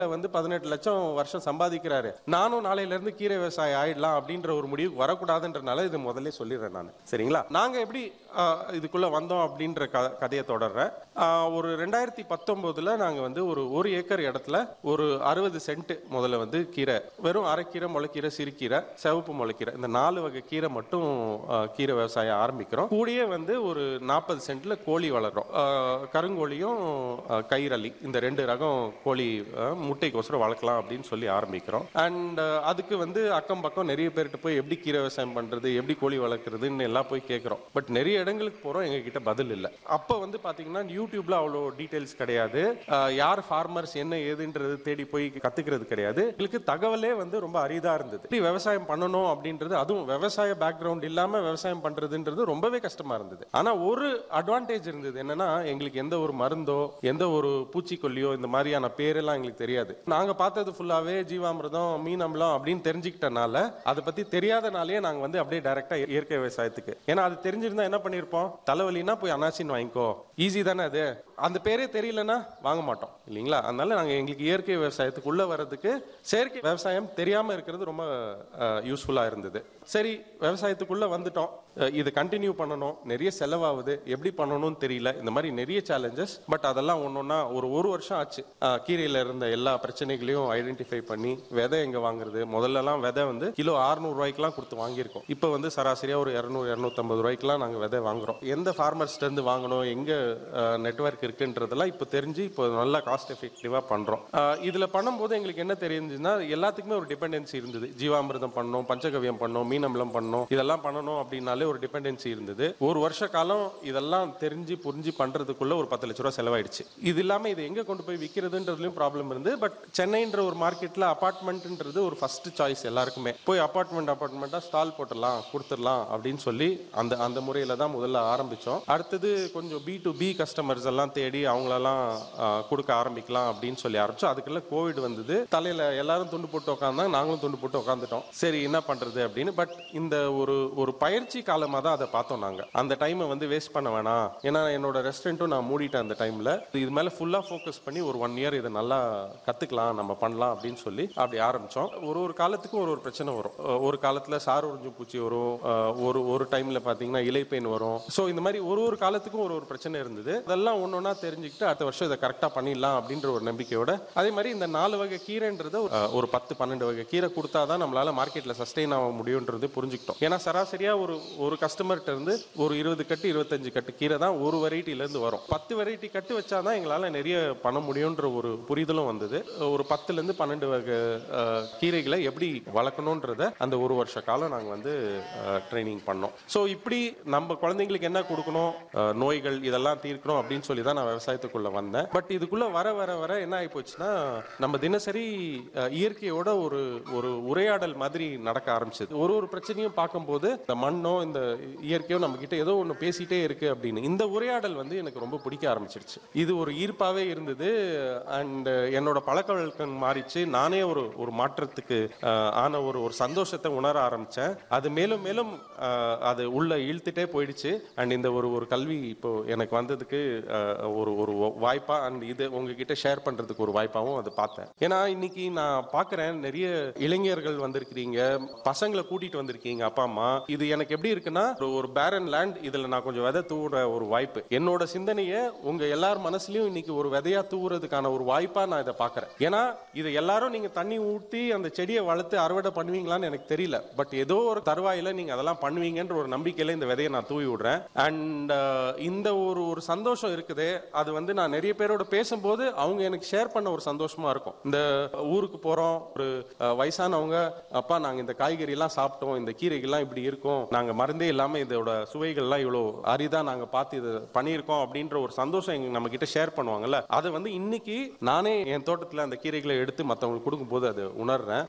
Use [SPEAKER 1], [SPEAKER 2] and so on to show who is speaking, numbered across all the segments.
[SPEAKER 1] வந்து பதினெட்டு லட்சம் வருஷம் சம்பாதிக்கிறாரு நானும் நாளையில இருந்து கீரை விவசாயி ஆயிடலாம் அப்படின்ற ஒரு முடிவுக்கு வரக்கூடாதுன்றனால இது முதல்ல சொல்லிடுறேன் நான் சரிங்களா நாங்க எப்படி ஆஹ், இதுக்குள்ள வந்தோம் அப்படின்ற க- கதையை தொடர்றேன் ஆஹ், ஒரு ரெண்டாயிரத்தி பத்தொன்பதுல நாங்க வந்து ஒரு ஒரு ஏக்கர் இடத்துல ஒரு அறுபது சென்ட் முதல்ல வந்து கீரை வெறும் அரைக்கீரை முளைக்கீரை சிறுகீரை சிவப்பு முளைக்கீரை இந்த நாலு வகை கீரை மட்டும் ஆஹ், கீரை விவசாயம் ஆரம்பிக்கிறோம் கூடயே வந்து ஒரு நாற்பது சென்ட்ல கோழி வளர்றோம் ஆஹ், கருங்கோழியும் ஆஹ், கயிறலி இந்த ரெண்டு ரகம் கோழி ஆஹ், முட்டைக்கோசரம் வளர்க்கலாம் அப்படின்னு சொல்லி ஆரம்பிக்கிறோம் அண்ட் அதுக்கு வந்து அக்கம் பக்கம் நிறைய பேர்கிட்ட போய் எப்படி கீரை விவசாயம் பண்றது எப்படி கோழி வளர்க்குறதுன்னு எல்லாம் போய் கேட்குறோம் பட் நிறைய இடங்களுக்கு போறோம் எங்க கிட்ட பதில் இல்லை அப்போ வந்து பாத்தீங்கன்னா யூடியூப்ல அவ்வளோ டீடைல்ஸ் கிடையாது ஆஹ், யார் ஃபார்மர்ஸ் என்ன ஏதுன்றது தேடி போய் கத்துக்கிறது கிடையாது எங்களுக்கு தகவலே வந்து ரொம்ப அரிதா இருந்தது எப்படி விவசாயம் பண்ணணும் அப்படின்றது அதுவும் விவசாய பேக்ரவுண்ட் இல்லாம விவசாயம் பண்றதுன்றது ரொம்பவே கஷ்டமா இருந்தது ஆனா ஒரு அட்வான்டேஜ் இருந்தது என்னன்னா எங்களுக்கு எந்த ஒரு மருந்தோ எந்த ஒரு பூச்சிக்கொல்லியோ இந்த மாதிரியான பேரெல்லாம் எங்களுக்கு தெரியாது நாங்க பார்த்தது ஃபுல்லாவே ஜீவாமிர்தம் மீன் அமிலம் அப்படின்னு தெரிஞ்சுக்கிட்டனால அதை பத்தி தெரியாதனாலேயே நாங்க வந்து அப்படியே டைரக்டா இயற்கை விவசாயத்துக்கு ஏன்னா அது தெரிஞ்சிருந்தா என்ன பண்ணிருப்போம் தலைவலினா போய் அனாசின் வாங்கிக்கோ ஈஸி தானே அது அந்த பேரே தெரியலன்னா வாங்க மாட்டோம் இல்லைங்களா அதனால நாங்க எங்களுக்கு இயற்கை விவசாயத்துக்குள்ள வர்றதுக்கு செயற்கை விவசாயம் தெரியாம இருக்கிறது ரொம்ப யூஸ்ஃபுல்லா இருந்தது சரி விவசாயத்துக்குள்ள வந்துட்டோம் அஹ், இது கண்டினியூ பண்ணணும் நிறைய செலவாகுது எப்படி பண்ணணும்னு தெரியல இந்த மாதிரி நிறைய சேலஞ்சஸ் பட் அதெல்லாம் ஒன்னொன்னா ஒரு ஒரு வருஷம் ஆச்சு அஹ், கீரையில இருந்த எல்லா பிரச்சனைகளையும் ஐடென்டிஃபை பண்ணி விதை எங்க வாங்குறது முதல்லலாம் விதை வந்து கிலோ 600 ரூபாய்க்குலாம் கொடுத்து வாங்கியிருக்கோம் இப்போ வந்து சராசரியா ஒரு இரநூறு இரநூத்தம்பது ரூபாய்க்குலாம் நாங்க விதை வாங்குறோம் எந்த ஃபார்மர்ஸ்ல இருந்து வாங்கணும் எங்க நெட்வொர்க் இருக்குன்றதெல்லாம் இப்போ தெரிஞ்சு இப்போ நல்லா காஸ்ட் எஃபெக்டிவா பண்றோம் அஹ், இதுல பண்ணும்போது எங்களுக்கு என்ன தெரிஞ்சுன்னா எல்லாத்துக்குமே ஒரு டிபெண்டன்சி இருந்தது ஜீவாமிர்தம் பண்ணோம் பஞ்சகவியம் பண்ணோம் மீனம்பலம் பண்ணோம் இதெல்லாம் பண்ணணும் அப்படின்னாலே ஒரு டிபெண்டன்சி இருந்தது ஒரு வருஷ காலம் இதெல்லாம் தெரிஞ்சு புரிஞ்சு பண்றதுக்குள்ள ஒரு பத்து லட்ச ரூபா செலவாயிடுச்சு இது இல்லாம இது எங்க கொண்டு போய் விற்கிறதுன்றதுலயும் ப்ராப்ளம் இருந்து பட் சென்னைன்ற ஒரு மார்க்கெட்ல அபார்ட்மெண்ட்ன்றது ஒரு ஃபர்ஸ்ட் சாய்ஸ் எல்லாருக்குமே போய் அபார்ட்மெண்ட் அபார்ட்மெண்ட்டா ஸ்டால் போட்டுடலாம் கொடுத்துடலாம் அப்படின்னு சொல்லி அந்த அந்த முறையில தான் முதல்ல ஆரம்பிச்சோம் அடுத்தது கொஞ்சம் பி டு பி கஸ்டமர்ஸ் எல்லாம் தேடி அவங்களெல்லாம் ஆஹ், கொடுக்க ஆரம்பிக்கலாம் அப்படின்னு சொல்லி ஆரம்பிச்சோம் அதுக்குள்ள கோவிட் வந்தது தலையில எல்லாரும் துண்டு போட்டு உட்காந்தாங்க நாங்களும் துண்டு போட்டு உட்காந்துட்டோம் சரி என்ன பண்றது அப்படின்னு பட் இந்த ஒரு ஒரு பயிற்சி காலமா தான் அதை பார்த்தோம் நாங்க அந்த டைமை வந்து வேஸ்ட் பண்ண வேணாம் ஏன்னா என்னோட ரெஸ்டாரண்ட்டும் நான் மூடிட்டேன் அந்த டைம்ல இது மேல ஃபுல்லா ஃபோக்கஸ் பண்ணி ஒரு ஒன் இயர் இதை நல்லா கத்துக்கலாம் நம்ம பண்ணலாம் அப்படின்னு சொல்லி அப்படி ஆரம்பிச்சோம் ஒரு ஒரு காலத்துக்கும் ஒரு ஒரு பிரச்சனை வரும் அஹ் ஒரு காலத்துல சார் உறிஞ்சும் பூச்சி வரும் அஹ் ஒரு ஒரு டைம்ல பாத்தீங்கன்னா இலைப்பெயின் வரும் ஸோ இந்த மாதிரி ஒரு ஒரு காலத்துக்கும் ஒரு ஒரு பிரச்சனை இருந்தது அதெல்லாம் ஒன்னொன்னா தெரிஞ்சுக்கிட்டு அடுத்த வருஷம் இதை கரெக்டா பண்ணிடலாம் அப்படின்ற ஒரு நம்பிக்கையோட அதே மாதிரி இந்த நாலு வகை கீரைன்றது ஒரு, அஹ், ஒரு பத்து பன்னெண்டு வகை கீரை கொடுத்தாதான் நம்மளால மார்க்கெட்ல சஸ்டெயின் ஆக முடியும்ன்றது புரிஞ்சுக்கிட்டோம் ஏன்னா சராசரியா ஒரு ஒரு கஸ்டமர்கிட்ட இருந்து ஒரு இருபது கட்டு இருபத்தஞ்சு கட்டு கீரை தான் ஒரு வெரைட்டில இருந்து வரும் பத்து வெரைட்டி கட்டு வச்சாதான் எங்களால நிறைய பண்ண முடியும்ன்ற ஒரு புரிதலும் வந்தது ஒரு பத்துல இருந்து பன்னெண்டு வகை அஹ், கீரைகளை எப்படி வளர்க்கணுன்றத அந்த ஒரு வருஷ காலம் நாங்க வந்து ட்ரைனிங் பண்ணோம் ஸோ இப்படி நம்ம குழந்தைங்களுக்கு என்ன கொடுக்கணும் அஹ், நோய்கள் இதெல்லாம் தீர்க்கணும் அப்படின்னு சொல்லி தான் நான் விவசாயத்துக்குள்ள வந்தேன் பட் இதுக்குள்ள வர வர வர என்ன ஆகி போச்சுன்னா நம்ம தினசரி அஹ், இயற்கையோட ஒரு ஒரு உரையாடல் மாதிரி நடக்க ஆரம்பிச்சது ஒரு ஒரு பிரச்சனையும் பார்க்கும்போது இந்த மண்ணோ இந்த இயற்கையோ நம்ம கிட்ட ஏதோ ஒன்று பேசிட்டே இருக்கு அப்படின்னு இந்த உரையாடல் வந்து எனக்கு ரொம்ப பிடிக்க ஆரம்பிச்சிருச்சு இது ஒரு ஈர்ப்பாவே இருந்தது அண்ட் என்னோட பழக்க வழக்கம் மாறிச்சு நானே ஒரு ஒரு மாற்றத்துக்கு அஹ், ஆன ஒரு ஒரு சந்தோஷத்தை உணர ஆரம்பிச்சேன் அது மேலும் மேலும் அஹ், அது உள்ள இழுத்துட்டே போயிடுச்சு அண்ட் இந்த ஒரு ஒரு கல்வி இப்போ எனக்கு வந்ததுக்கு அஹ், ஒரு ஒரு வாய்ப்பா அண்ட் இது உங்ககிட்ட ஷேர் பண்றதுக்கு ஒரு வாய்ப்பாகவும் அது பார்த்தேன் ஏன்னா இன்னைக்கு நான் பார்க்கறேன் நிறைய இளைஞர்கள் வந்திருக்கிறீங்க பசங்களை கூட்டிட்டு வந்திருக்கீங்க அப்பா அம்மா இது எனக்கு எப்படி இருக்குன்னா ஒரு- ஒரு பேரன் லேண்ட் இதுல நான் கொஞ்சம் விதை தூவுற ஒரு வாய்ப்பு என்னோட சிந்தனையை உங்க எல்லார் மனசுலயும் இன்னைக்கு ஒரு விதையா தூவுறதுக்கான ஒரு வாய்ப்பா நான் இதை பார்க்கறேன் ஏன்னா இது எல்லாரும் நீங்க தண்ணி ஊத்தி அந்த செடியை வளர்த்து அறுவடை பண்ணுவீங்களான்னு எனக்கு தெரியல பட் ஏதோ ஒரு தருவாயில நீங்க அதெல்லாம் பண்ணுவீங்கன்ற ஒரு நம்பிக்கையில இந்த விதையை நான் தூவி விடுறேன் அண்ட் இந்த ஒரு ஒரு சந்தோஷம் இருக்குதே அது வந்து நான் நிறைய பேரோட பேசும்போது அவங்க எனக்கு ஷேர் பண்ண ஒரு சந்தோஷமா இருக்கும் இந்த ஊருக்கு போறோம் ஒரு அஹ், வயசானவங்க அப்பா நாங்க இந்த காய்கறி எல்லாம் சாப்பிட்டோம் இந்த கீரைகள்லாம் இப்படி இருக்கும் நாங்க மருந்தே இல்லாம இதோட சுவைகள்லாம் இவ்வளோ அரிதா நாங்க பார்த்து இது பண்ணியிருக்கோம் அப்படின்ற ஒரு சந்தோஷம் எங்க நம்ம கிட்ட ஷேர் பண்ணுவாங்கல்ல அதை வந்து இன்னைக்கு நானே என் தோட்டத்துல அந்த கீரைகளை எடுத்து மத்தவங்களுக்கு கொடுக்கும்போது அதை உணர்றேன்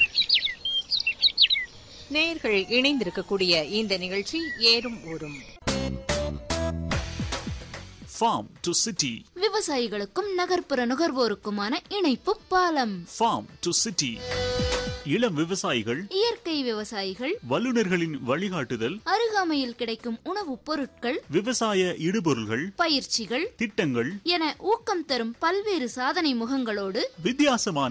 [SPEAKER 2] நேயர்கள் இணைந்திருக்கக்கூடிய இந்த நிகழ்ச்சி ஏறும் ஊரும்
[SPEAKER 3] farm to city
[SPEAKER 4] விவசாயிகளுக்கும் நகர்ப்புற நுகர்வோருக்குமான இணைப்பு பாலம்
[SPEAKER 3] farm to city இளம் விவசாயிகள்
[SPEAKER 4] இயற்கை இயற்கை விவசாயிகள்
[SPEAKER 3] வல்லுநர்களின் வழிகாட்டுதல்
[SPEAKER 4] அருகாமையில் கிடைக்கும் உணவுப் பொருட்கள்
[SPEAKER 3] விவசாய இடுபொருள்கள்
[SPEAKER 4] பயிற்சிகள்
[SPEAKER 3] திட்டங்கள்
[SPEAKER 4] என ஊக்கம் தரும் பல்வேறு சாதனை முகங்களோடு
[SPEAKER 3] வித்தியாசமான